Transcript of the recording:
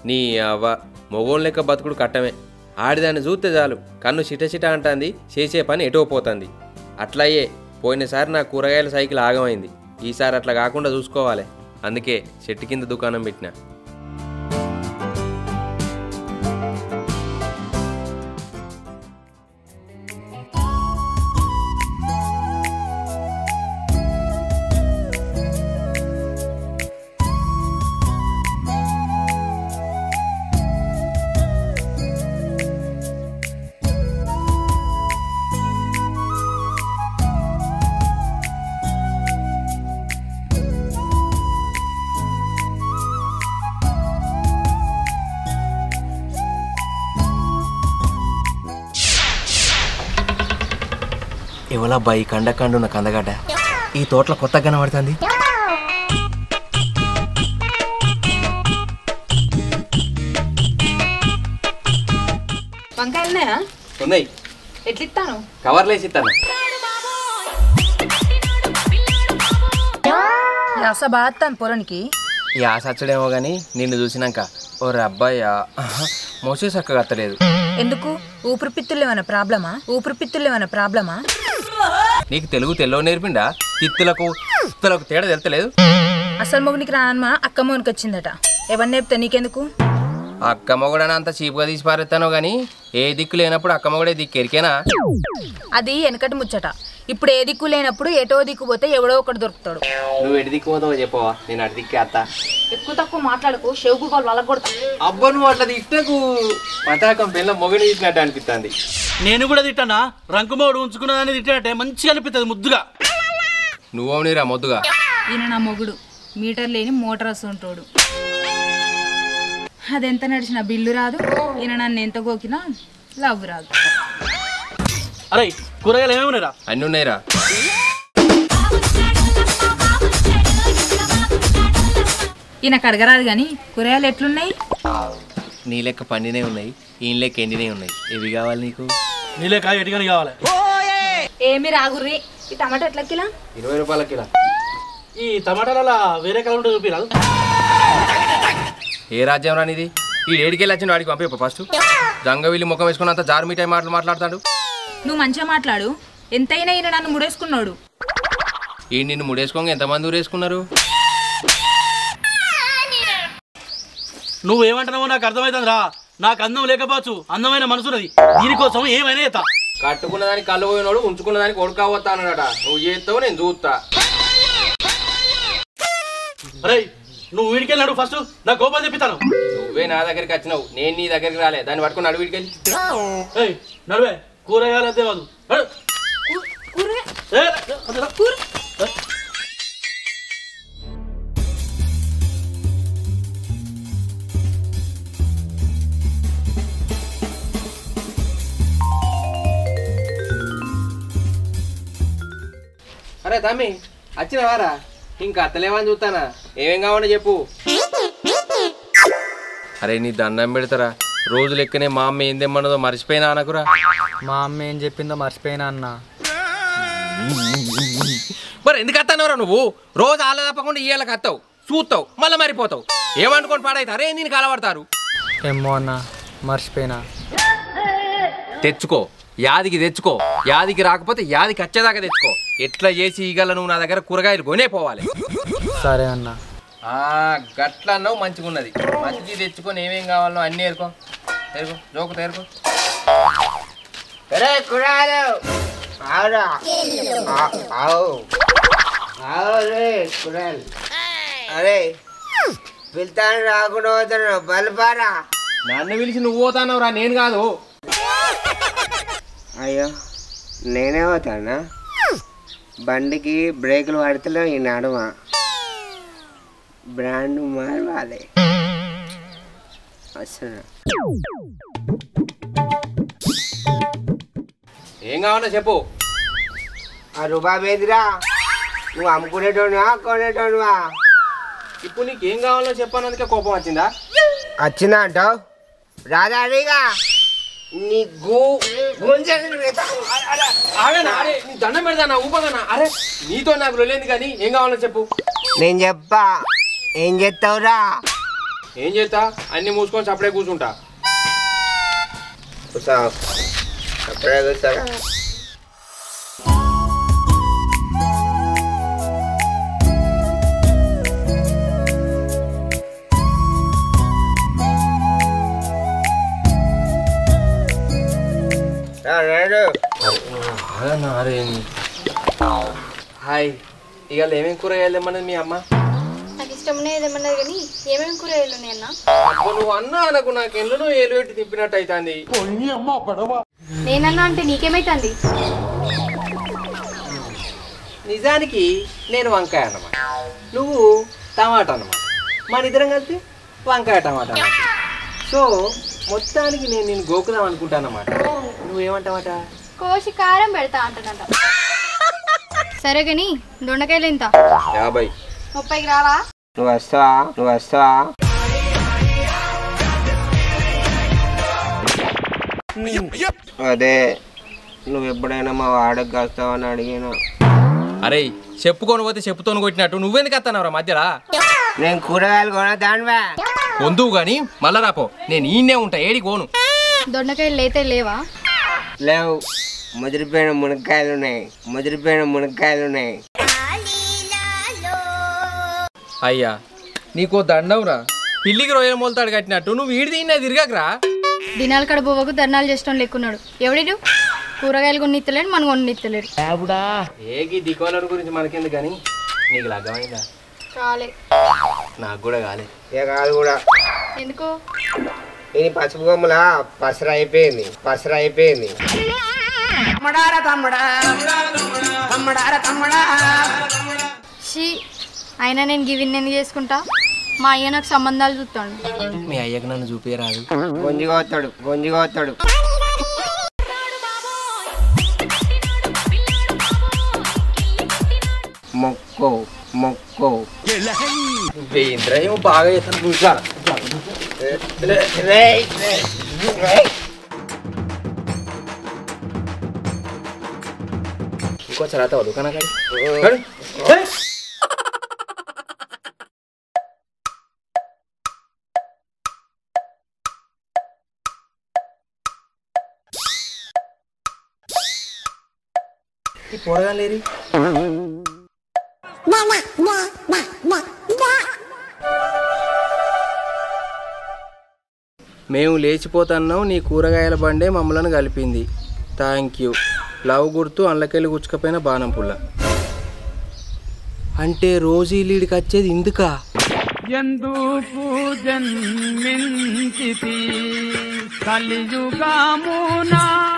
నీ అవ్వ మొగోన్ లెక్క బతుకుడు కట్టమే ఆడిదాన్ని చూస్తే చాలు కన్ను చిట చిట అంటాంది చేసే పని ఎటో పోతుంది అట్లయ్యే పోయినసారి నా కూరగాయల సైకిల్ ఆగమైంది ఈసారి అట్లా కాకుండా చూసుకోవాలి అందుకే చెట్టు కింద దుకాణం పెట్టినా ఎవలబ్బా ఈ కండకండు ఉన్న కందగడ్డ ఈ తోటలో కొత్తగా కనబడుతుంది వంకాయలున్నాయా ఉన్నాయి ఎట్లిస్తాను కవర్లు వేసి ఇస్తాను యాస బాగుతాను పొలానికి ఈ ఆశ వచ్చడేమో కానీ నిన్ను చూసినాక ఓ అబ్బాయి మోసే చక్కగా అత్తలేదు ఎందుకు ఊపిరితిత్తులు ఏమైనా ప్రాబ్లమా ఊపిరితిత్తులు ఏమైనా ప్రాబ్లమా నీకు తెలుగు తెల్లో నేర్పిండా తిత్తులకు తిత్తులకు తేడా తెలుతలేదు అసలు మొగునికి రానమ్మా అక్క మొగునికి వచ్చిందట ఎవరిని చెప్తే నీకెందుకు అక్క మొగడని అంత చీపుగా తీసి పారేస్తానో కానీ ఏ దిక్కు లేనప్పుడు అక్క మొగడే దిక్కు ఎరికేనా అది వెనకటి ముచ్చట ఇప్పుడు ఏ దిక్కు లేనప్పుడు ఎటో దిక్కు పోతే ఎవడో ఒకటి దొరుకుతాడు నువ్వు ఎటు దిక్కు పోతావో చెప్పవా నేను అటు దిక్కే అత్త ఎక్కువ తక్కువ మాట్లాడకు షెవుకు వాళ్ళు వాళ్ళకి కొడతా అబ్బా నువ్వు అట్లా తిట్టకు పతాకం పిల్ల మొగడు తీసినట్టు అనిపిస్తుంది నేను కూడా తిట్టానా రంకుమోడు ఉంచుకున్నదాన్ని తిట్టానంటే మంచిగా అనిపిస్తుంది ముద్దుగా నువ్వు నీరా మొద్దుగా ఈయన నా మొగుడు మీటర్ లేని మోటార్ వస్తుంటాడు అదెంత నడిచిన బిల్లు రాదు ఈయన నన్ను ఎంత గోకినా లవ్ రాదు అరే కూరగాయలు ఏమేమి ఉన్నాయిరా అన్నీ ఉన్నాయిరా ఈయన కడగరాదు కానీ కూరగాయలు ఎట్లున్నాయి నీ లెక్క పండినే ఉన్నాయి ఈయన లెక్క ఎండినే ఉన్నాయి ఏవి కావాలి నీకు నీలే కాయ ఎటుగాని కావాలి ఏమి రాగుర్రి ఈ టమాటా ఎట్లా కిలా ఇరవై రూపాయల కిలో ఈ టమాటాల వేరే కలర్ ఉంటే చూపిరాదు ఏ రాజ్యం రానిది ఈ ఏడికెళ్ళి వచ్చిన వాడికి పంపే ఫస్ట్ జంగవిల్లి ముఖం వేసుకున్నంత జారు మిఠాయి మాటలు మాట్లాడతాడు నువ్వు మంచిగా మాట్లాడు ఎంతైనా ఈయన నన్ను ముడేసుకున్నాడు ఈ నిన్ను ముడేసుకోగా ఎంతమంది ఊరేసుకున్నారు నువ్వు ఏమంటున్నావో నాకు అర్థమవుతుందిరా నాకు అందం లేకపోవచ్చు అందమైన మనసున్నది దీనికోసం ఏమైనా చేస్తా కట్టుకున్న దానికి కళ్ళు పోయినోడు ఉంచుకున్న దానికి కొడుకోవద్దా అన్నాడట నువ్వు చేస్తావు నేను చూస్తా అరే నువ్వు వీడికెళ్ళాడు ఫస్ట్ నా కోపం తెప్పిస్తాను నువ్వే నా దగ్గరికి వచ్చినావు నేను నీ దగ్గరికి రాలే దాన్ని పట్టుకుని అడుగు వెళ్ళి ఏయ్ నడువే కూరగాయలు అంతే కాదు నడు. ఏ, అదే రా. ఏ. అరే తమ్మి వచ్చినవారా ఇంకా అత్తలేమని చూస్తానా ఏమేం కావాలో చెప్పు అరే నీ దండం పెడతారా రోజు లెక్కనే మా అమ్మ ఏం తెమ్మన్నదో మర్చిపోయినా అనకురా మా అమ్మ ఏం చెప్పిందో మర్చిపోయినా అన్న మరి ఎందుకు వస్తానవరా నువ్వు రోజు ఆల తప్పకుండా ఇయ్యాలకు వస్తావు చూస్తావు మళ్ళీ మరిపోతావు ఏమనుకోని పాడైతే అరే నేను కలవడతారు ఏమో అన్న మర్చిపోయినా తెచ్చుకో యాదికి తెచ్చుకో యాదికి రాకపోతే యాదికి వచ్చేదాకా తెచ్చుకో ఎట్లా చేసి ఈగల నువ్వు నా దగ్గర కూరగాయలు కొనే పోవాలి సరే అన్న ఆ గట్ల అన్నావు మంచిగా ఉన్నది మంచి తెచ్చుకొని ఏమేం కావాలో అన్నీ ఏరుకో ఏరుకో జోకు తేరుకో అరే కురాలు ఆవురా ఆవు ఆవు రే కురాలు అరే పిలుతాను రాకుండా పోతాను బలపారా నన్ను పిలిచి నువ్వు పోతానవురా నేను కాదు అయ్యో నేనే పోతానా బండికి బ్రేకులు పడతలేవు ఈ నడుమ బ్రాండ్ మారవాలి వస్తున్నా ఏం కావాలో చెప్పు ఆ రూపాయి బేదిరా నువ్వు అమ్ముకునేటోనువా కొనేటోనువా ఇప్పుడు నీకు ఏం కావాలో చెప్పానందుకే కోపం వచ్చిందా వచ్చిందా అంటావు రాదా అడిగా నీ గూ గుంజని పెడతా. ఆగనా అరే నీ దండం పెడతానా ఊపగానా అరే నీతో నాకు రొలేదు కానీ ఏం కావాలో చెప్పు నేను చెప్పా ఏం చేస్తావురా ఏం చేస్తా అన్ని మూసుకొని సపడే కూర్చుంటా కూర్చో అప్పుడే కూర్చోరా రా, రాడు. హాయ్ ఇవాళ ఏమేమి కూరగాయలు తెమ్మన్నది మీ అమ్మ నాకు ఇష్టం ఉన్నది ఏమన్నది కానీ ఏమేమి కూరగాయలు ఉన్నాయన్న అబ్బో, నువ్వు అన్నా అనకు నాకు ఎల్లునో ఏలు పెట్టి తిప్పినట్టు అవుతుంది నేనన్నా అంటే నీకేమైతుంది నిజానికి నేను వంకాయ అన్నమాట నువ్వు టమాటా అన్నమాట మన ఇద్దరం కలిసి వంకాయ టమాటా అన్నమాట సో మొత్తానికి నేను నేను గోకుదాం అనుకుంటానమాట నువ్వేమంటావట కోసి కారం పెడతా అంటాడంట సరే కానీ దొండకాయలు ఎంత యాభై ముప్పైకి రావా నువ్వు వస్తావా నువ్వు వస్తావా అదే నువ్వు ఎప్పుడైనా మా వాడకు వస్తావని అడిగినా అరే చెప్పుకొని పోతే చెప్పుతోని కొట్టినట్టు నువ్వెందుకు వస్తున్నావురా మధ్యలో నేను కూరగాయలు కొన దానివా వందువు గాని మళ్ళా రాపో నేను ఈయనే ఉంటా ఏడి కోను దొండకాయలు లేతే లేవా లేవు ముదిరిపోయిన మునక్కాయలు ఉన్నాయి ముదిరిపోయిన మునక్కాయలు ఉన్నాయి అయ్యా నీకో దండంరా పిల్లికి రొయ్యల మొలతాడు కట్టినట్టు నువ్వు వీడి తిన్నా తిరగకరా దినాల కడ బొవ్వకు ధర్నాలు చేస్తాం లెక్కున్నాడు ఎవడిడు కూరగాయలు కొన్నిత్తలేడు మనం కొన్నిత్తలేడు ఏగి దికోల గురించి మనకెందుకు కానీ నీకు లగ్గమైందా కాలే నాకు కూడా కాలే ఇక కాదు కూడా ఎందుకు ఇది పసుపు కొమ్మల పసర అయిపోయింది పసర అయిపోయింది షీ అయినా నేను గివిన్ ఎందుకు చేసుకుంటా మా అయ్య నాకు సంబంధాలు చూస్తాడు మీ అయ్యకు నన్ను చూపించరాదు గొంజిగా వస్తాడు గొంజిగా వస్తాడు మొక్కో మొక్కో ఇంద్రయం బాగా చేస్తాను చూసా రేయ్, రేయ్, రేయ్. ఇంకోసారి అతవా దుకాణం కాడి ఈ పొరగాలేరి మేము లేచిపోతున్నాం నీ కూరగాయల బండే మమ్మలను కలిపింది థ్యాంక్ యూ లవ్ గుర్తు అండ్లకెళ్ళి గుచ్చుకపోయిన బాణం పుల్ల అంటే రోజు లీడికి వచ్చేది ఇందుకా ఎందుకు జన్మించితి కలియుగమునా